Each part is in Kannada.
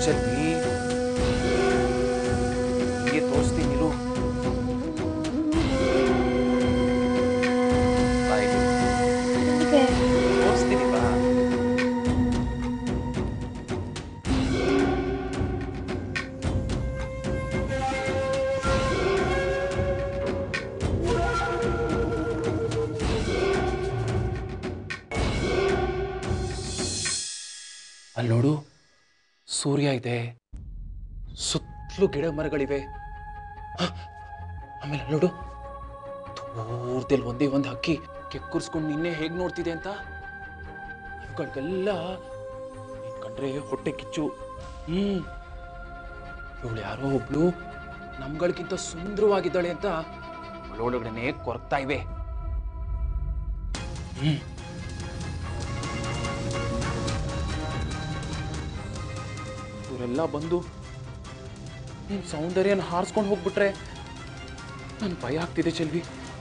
ಚೆಲ್ವಿ ಹೀಗೆ ತೋರಿಸ್ತೀನಿ ಇರು ಬಾಯ್ ತೋರಿಸ್ತೀನಿ ಬಾ ಅಲ್ಲಿ ನೋಡು ಸೂರ್ಯ ಇದೆ ಸುತ್ತಲೂ ಗಿಡ ಮರಗಳಿವೆ ಹ, ಆಮೇಲೆ ಅಲ್ಲಿ ನೋಡು ದೂರದಲ್ಲಿ ಒಂದೇ ಒಂದು ಹಕ್ಕಿ ಕೆಕ್ಕುರ್ಸ್ಕೊಂಡು ನಿನ್ನೆ ಹೇಗೆ ನೋಡ್ತಿದೆ ಅಂತ ಇವುಗಳಿಗೆಲ್ಲ ನೀನ್ ಕಂಡ್ರೆ ಹೊಟ್ಟೆ ಕಿಚ್ಚು ಹ್ಮ್ ಇವಳು ಯಾರೋ ಒಬ್ಳು ನಮ್ಗಳಿಗಿಂತ ಸುಂದರವಾಗಿದ್ದಾಳೆ ಅಂತ ಒಳಗಡೆನೆ ಕೊರಗ್ತಾ ಇವೆ ಹ್ಮ್ ಇವರೆಲ್ಲ ಬಂದು ನಿನ್ ಸೌಂದರ್ಯನ ಹಾರಿಸ್ಕೊಂಡು ಹೋಗ್ಬಿಟ್ರೆ ನನ್ ಭಯ ಆಗ್ತಿದೆ ಚೆಲ್ವಿ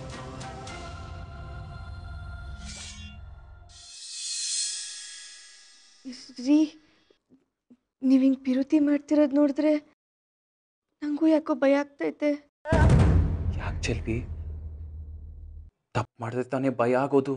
ರೀ ನೀವು ಹಿಂಗೆ ಪಿರುತಿ ಮಾಡ್ತಿರೋದು ನೋಡಿದ್ರೆ ನನಗೂ ಯಾಕೋ ಭಯ ಆಗ್ತೈತೆ ಯಾಕೆ ಚೆಲ್ವಿ ತಪ್ಪು ಮಾಡಿದ್ರೆ ತಾನೇ ಭಯ ಆಗೋದು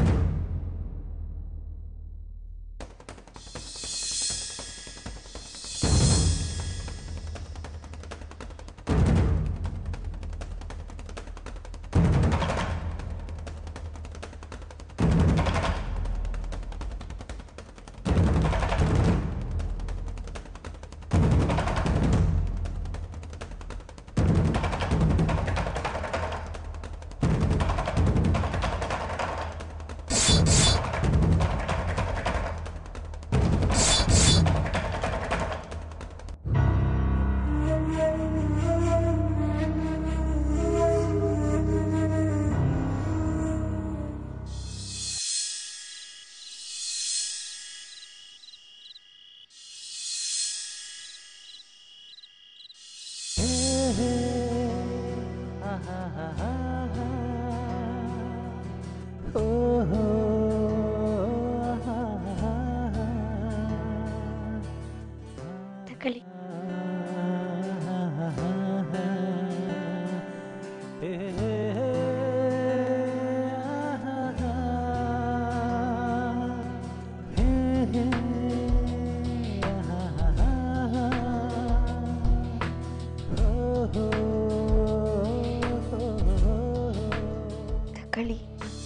ತಗೊಳ್ಳಿ ತಗೊಳ್ಳಿ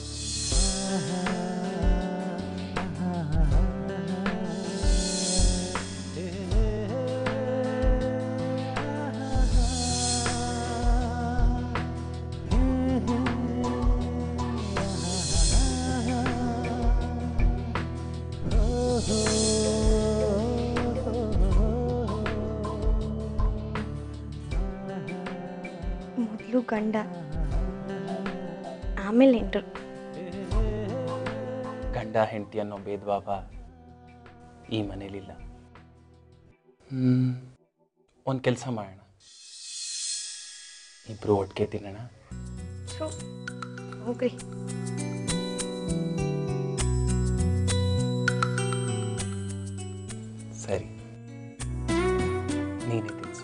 ಮೊದಲು ಗಂಡ ಆಮೇಲೆ ನೆಂಟರು ಗಂಡ ಹೆಂಡತಿ ಅನ್ನೋ ಭೇದ ಭಾವ ಈ ಮನೇಲಿಲ್ಲ ಹ್ಮ್ ಒಂದು ಕೆಲಸ ಮಾಡೋಣ ಇಬ್ರು ಒಟ್ಟಿಗೆ ತಿನ್ನೋಣ ಸೊ ಹೋಗ್ರಿ ಸರಿ ನೀನೇ ತಿನ್ಸು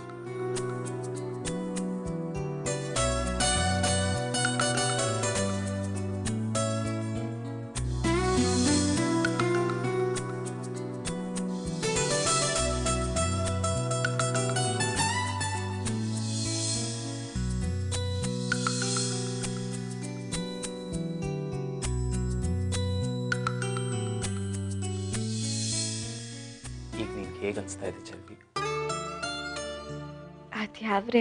ಈಗ ನಿನ್ಗೆ ಹೇಗೆ ಅನಿಸ್ತಾ ಇದೆ ಚೆಲ್ವಿ ಅದ್ಯಾವ್ರೆ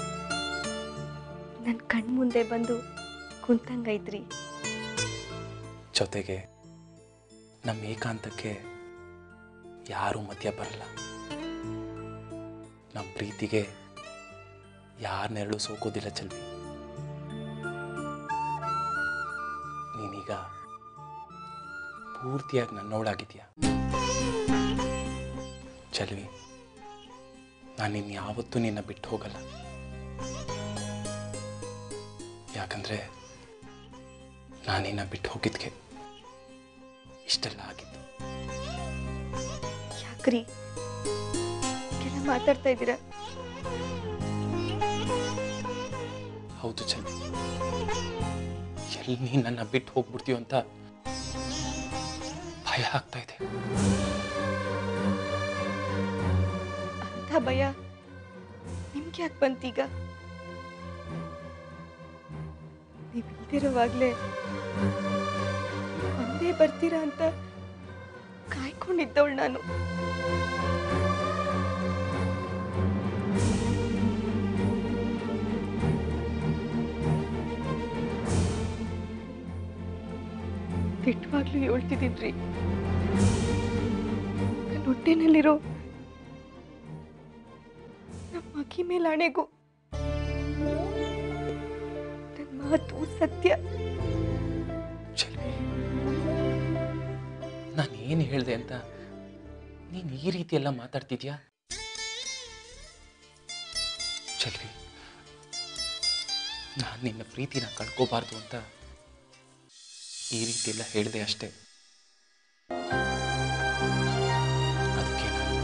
ನನ್ನ ಕಣ್ ಮುಂದೆ ಬಂದು ಕುಂತಂಗೈತ್ರಿ ಜೊತೆಗೆ ನಮ್ಮ ಏಕಾಂತಕ್ಕೆ ಯಾರೂ ಮಧ್ಯ ಬರಲ್ಲ ನಮ್ಮ ಪ್ರೀತಿಗೆ ಯಾರ ನೆರಳು ಸೋಕೋದಿಲ್ಲ ಚೆಲ್ವಿ ನೀನೀಗ ಪೂರ್ತಿಯಾಗಿ ನನ್ನೋಳಾಗಿದೆಯಾ ಚೆಲ್ವಿ ನಾನು ಇನ್ಯಾವತ್ತೂ ನಿನ್ನ ಬಿಟ್ಟು ಹೋಗಲ್ಲ ಯಾಕಂದ್ರೆ ನಾನು ನಿನ್ನ ಬಿಟ್ಟು ಹೋಗಿದ್ಕೆ ಇಷ್ಟೆಲ್ಲ ಆಗಿತ್ತು ಯಾಕ್ರಿ ಮಾತಾಡ್ತಾ ಇದ್ದೀರಾ ಹೌದು ಚೆನ್ನಿ ಎಲ್ಲಿ ನೀನು ನನ್ನ ಬಿಟ್ಟು ಹೋಗ್ಬಿಡ್ತೀಯೋ ಅಂತ ಭಯ ಆಗ್ತಾ ಇದೆ ಅಂಥ ಭಯ ನಿಮ್ಗೆ ಯಾಕೆ ಬಂತೀಗ ನೀವು ಇಲ್ದಿರೋವಾಗ್ಲೇ ಒಂದೇ ಬರ್ತೀರಾ ಅಂತ ಕಾಯ್ಕೊಂಡಿದ್ದವಳು ನಾನು ದಿಟ್ಟವಾಗ್ಲೂ ಹೇಳ್ತಿದ್ದೀನ್ರಿ ನನ್ನ ಹೊಟ್ಟೆನಲ್ಲಿರೋ ನಮ್ಮ ಅಕ್ಕಿ ಮೇಲೆ ಆಣೆಗೂ ನನ್ನ ಮಾತು ಸತ್ಯ ಚೆಲ್ವಿ ನಾನು ಏನು ಹೇಳಿದೆ ಅಂತ ನೀನು ಈ ರೀತಿ ಎಲ್ಲ ಮಾತಾಡ್ತಿದ್ಯಾ ಚೆಲ್ವಿ ನಾನು ನಿನ್ನ ಪ್ರೀತಿನ ಕಳ್ಕೋಬಾರ್ದು ಅಂತ ಈ ರೀತಿ ಎಲ್ಲ ಹೇಳಿದೆ ಅಷ್ಟೇ ಅದಕ್ಕೆ ನಾನು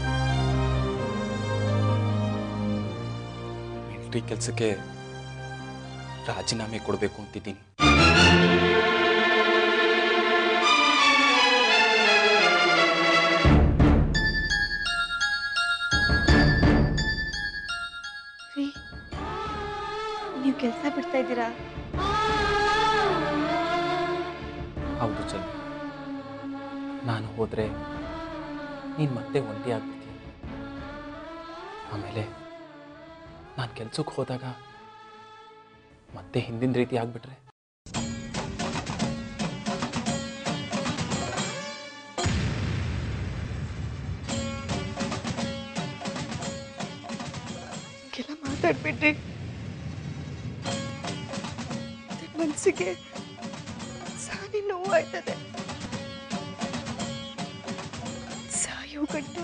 ಮಿಲ್ಟ್ರಿ ಕೆಲಸಕ್ಕೆ ರಾಜೀನಾಮೆ ಕೊಡಬೇಕು ಅಂತಿದ್ದೀನಿ ರೀ ನೀವು ಕೆಲಸ ಬಿಡ್ತಾ ಇದ್ದೀರಾ ಹೌದು ಚೆನ್ನ ನಾನು ಹೋದರೆ ನೀನು ಮತ್ತೆ ಒಂಟಿ ಆಗ್ಬಿಡ್ತೀಯ ಆಮೇಲೆ ನಾನು ಕೆಲ್ಸಕ್ಕೆ ಹೋದಾಗ ಮತ್ತೆ ಹಿಂದಿನ ರೀತಿ ಆಗ್ಬಿಟ್ರೆ ಕೆಲ ಮಾತಾಡ್ಬಿಡ್ರಿ ಮನಸ್ಸಿಗೆ ಸಾನಿ ನೋವಾಯ್ತದೆ ಸಾಯೋ ಗಂಟ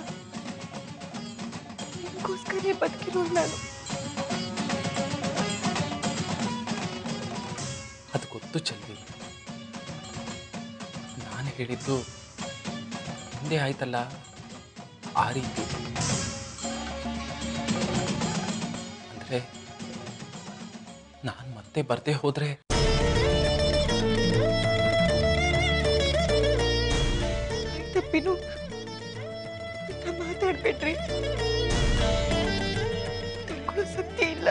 ನಿಮಗೋಸ್ಕರೇ ಬದುಕಿರೋಳು ನಾನು ಅದು ಗೊತ್ತು ಚೆಲ್ವಿ ನಾನು ಹೇಳಿದ್ದು ಹಿಂದೆ ಆಯ್ತಲ್ಲ ಆ ರೀತಿ ಅಂದರೆ ನಾನು ಮತ್ತೆ ಬರ್ದೇ ಹೋದರೆ ತಪ್ಪಿನು ಮಾತಾಡ್ಬೇಡ್ರಿ ತಡ್ಕೊಳ್ಳೋ ಶಕ್ತಿ ಇಲ್ಲ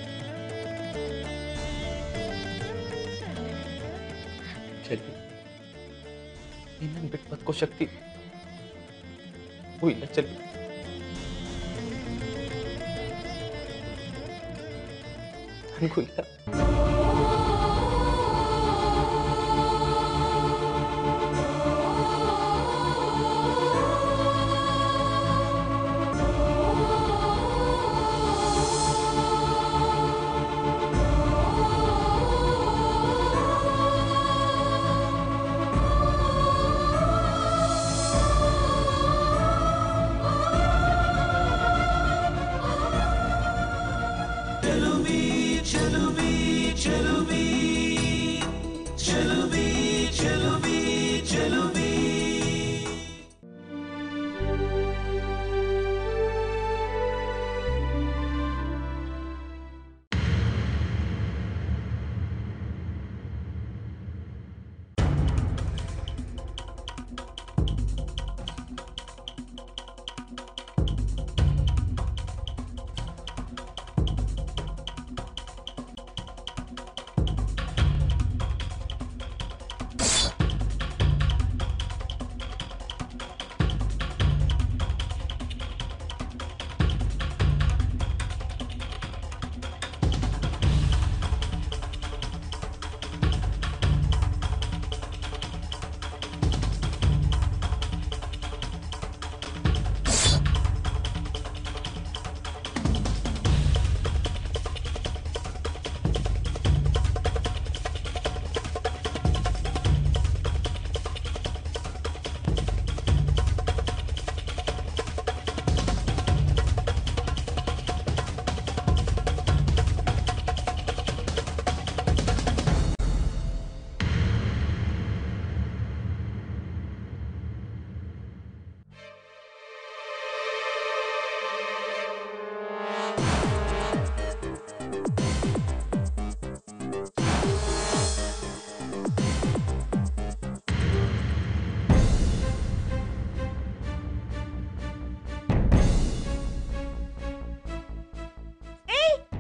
ಚೆಲ್ವಿ ನಿನ್ನನ್ನು ಬಿಟ್ಟು ಬದುಕೋ ಶಕ್ತಿ ಓ ಇಲ್ಲ ಚೆಲ್ವಿ ನನಗೂ ಇಲ್ಲ ಚೆಲುವಿ ಚೆಲುವಿ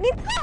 ನಿಂತ್ಕೋ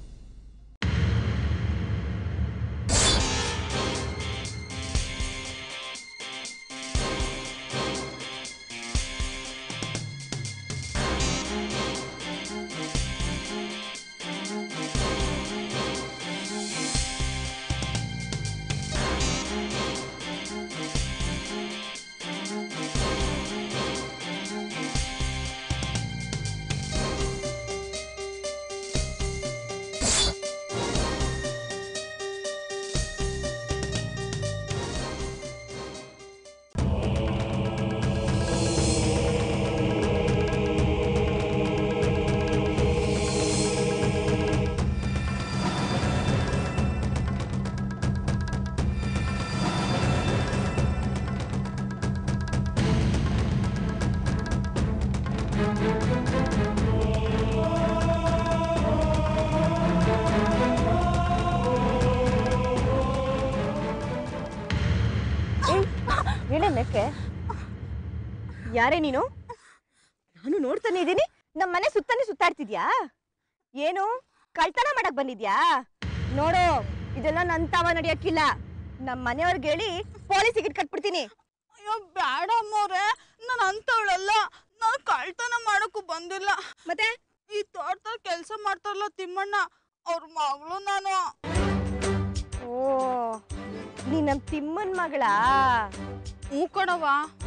ಹೇಳ ಲೆಕ್ಕೆ ಯಾರೇ ನೀನು ನಾನು ನೋಡ್ತಾನೆ ಇದ್ದೀನಿ ನಮ್ಮ ಮನೆ ಸುತ್ತಾನೆ ಸುತ್ತಾಡ್ತಿದ್ಯಾ ಏನು ಕಳ್ತನ ಮಾಡಕ್ ಬಂದಿದ್ಯಾ ನೋಡು ಇದೆಲ್ಲ ನನ್ ತಾವ ನಡೆಯಕ್ಕಿಲ್ಲ ನಮ್ಮ ಮನೆಯವ್ರಿಗೆ ಹೇಳಿ ಪೊಲೀಸಿಗೆ ಕಟ್ಬಿಡ್ತೀನಿ ಅಯ್ಯೋ ಬೇಡ ಅಮ್ಮವ್ರೆ ನಾನು ಅಂತವಳಲ್ಲ ನಾನು ಕಳ್ತನ ಮಾಡಕ್ಕೂ ಬಂದಿಲ್ಲ ಮತ್ತೆ ಈ ತೋಟದಲ್ಲಿ ಕೆಲಸ ಮಾಡ್ತಾರಲ್ಲ ತಿಮ್ಮಣ್ಣ ಅವ್ರ ಮಗಳು ನಾನು ಓ ನೀ ನಮ್ ತಿಮ್ಮನ್ ಮಗಳಾ ಹ್ಞೂ ಕಣವ್ವ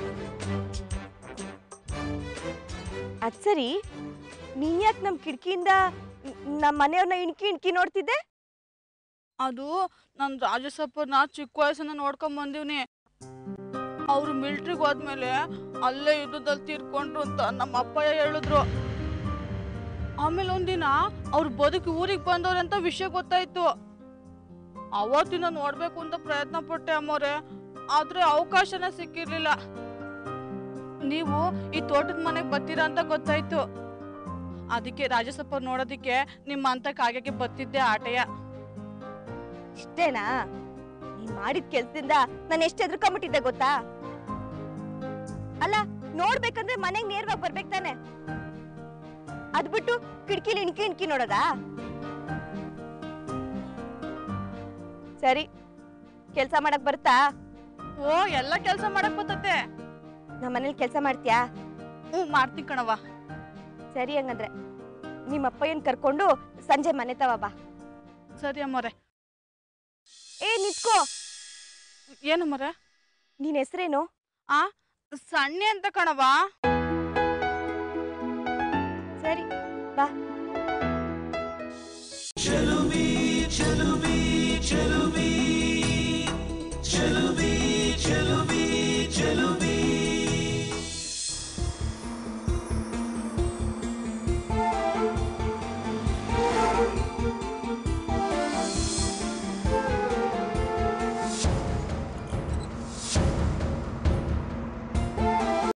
ಅದ್ ಸರಿ ನೀನ್ ಯಾಕೆ ನಮ್ ಕಿಟಕಿಯಿಂದ ನಮ್ಮ ಮನೆಯವ್ರನ್ನ ಇಣ್ಕಿ ಇಣ್ಕಿ ನೋಡ್ತಿದ್ದೆ ಅದು ನಾನು ರಾಜಸಪ್ಪನ ಚಿಕ್ಕ ವಯಸ್ಸನ್ನ ನೋಡ್ಕೊಂಡ್ ಬಂದೀವ್ನಿ ಅವ್ರು ಮಿಲ್ಟ್ರಿಗೆ ಹೋದ್ಮೇಲೆ ಅಲ್ಲೇ ಯುದ್ಧದಲ್ಲಿ ತೀರ್ಕೊಂಡ್ರು ಅಂತ ನಮ್ಮ ಅಪ್ಪಯ್ಯ ಹೇಳಿದ್ರು ಆಮೇಲೆ ಒಂದಿನ ಅವ್ರ ಬದುಕಿ ಊರಿಗೆ ಬಂದವ್ರೆ ಅಂತ ವಿಷಯ ಗೊತ್ತಾಯ್ತು ಅವತ್ತಿನ ನೋಡ್ಬೇಕು ಅಂತ ಪ್ರಯತ್ನ ಪಟ್ಟೆ ಅಮ್ಮವ್ರೆ ಆದ್ರೆ ಅವಕಾಶನ ಸಿಕ್ಕಿರ್ಲಿಲ್ಲ ನೀವು ಈ ತೋಟದ ಮನೆಗೆ ಬರ್ತೀರಾ ಅಂತ ಗೊತ್ತಾಯ್ತು ಅದಕ್ಕೆ ರಾಜಸಪ್ಪ ನೋಡೋದಿಕ್ಕೆ ನಿಮ್ಮ ಅಂತ ಕಾಗೆಗೆ ಬತ್ತಿದ್ದೆ ಆಟಯ ಇಷ್ಟೇನಾ ನೀನ್ ಮಾಡಿದ ಕೆಲ್ಸದಿಂದ ನಾನು ಎಷ್ಟು ಹೆದರ್ಕೊಂಬಿಟ್ಟಿದ್ದೆ ಗೊತ್ತಾ ಅಲ್ಲ ನೋಡ್ಬೇಕಂದ್ರೆ ಮನೆಗ್ ನೇರವಾಗಿ ಬರ್ಬೇಕು ತಾನೆ ಅದ್ಬಿಟ್ಟು ಕಿಟಕಿಲಿ ಇಣ್ಕಿ ಇಣ್ಕಿ ನೋಡೋದಾ ಸರಿ ಕೆಲ್ಸ ಮಾಡಕ್ ಬರ್ತಾ ಓ ಎಲ್ಲ ಕೆಲಸ ಮಾಡಕ್ ಬರ್ತತೆ ನಮ್ಮ ಮನೇಲಿ ಕೆಲ್ಸ ಮಾಡ್ತೀಯಾ ಹ್ಞೂ ಮಾಡ್ತೀನಿ ಕಣವ್ವ ಸರಿ ಹಂಗಂದ್ರೆ ನಿಮ್ಮ ಅಪ್ಪಯ್ಯನ್ ಕರ್ಕೊಂಡು ಸಂಜೆ ಮನೆ ತವ ಬಾ ಸರಿ ಅಮ್ಮರೆ ಏ ನಿತ್ಕೋ ಏನಮ್ಮರೆ ನಿನ್ ಹೆಸರೇನು ಆ ಸಣ್ಣೆ ಅಂತ ಕಣವ್ವ